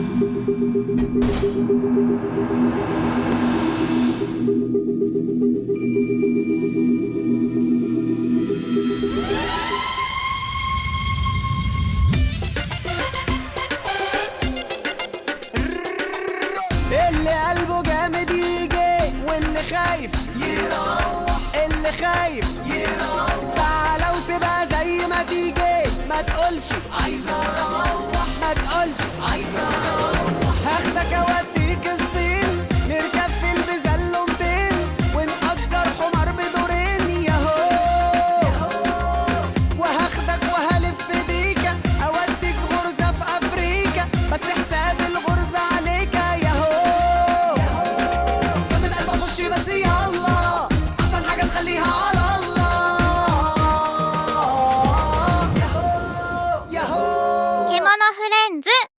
اللي قلبه جامد يجي واللي خايف يروح اللي خايف يروح تعالى وسيبها زي ما تيجي ما تقولش عايزة اروح ما تقولش عايزة اروح هاخدك اوديك الصين نركب في البزلو 200 ونأجر حمار بدورين ياهو وهاخدك وهلف بيك اوديك غرزة في افريكا بس حساب الغرزة عليك ياهو من قلب اخش بس يلا احسن حاجة تخليها على الله ياهو ياهو 獣フレンズ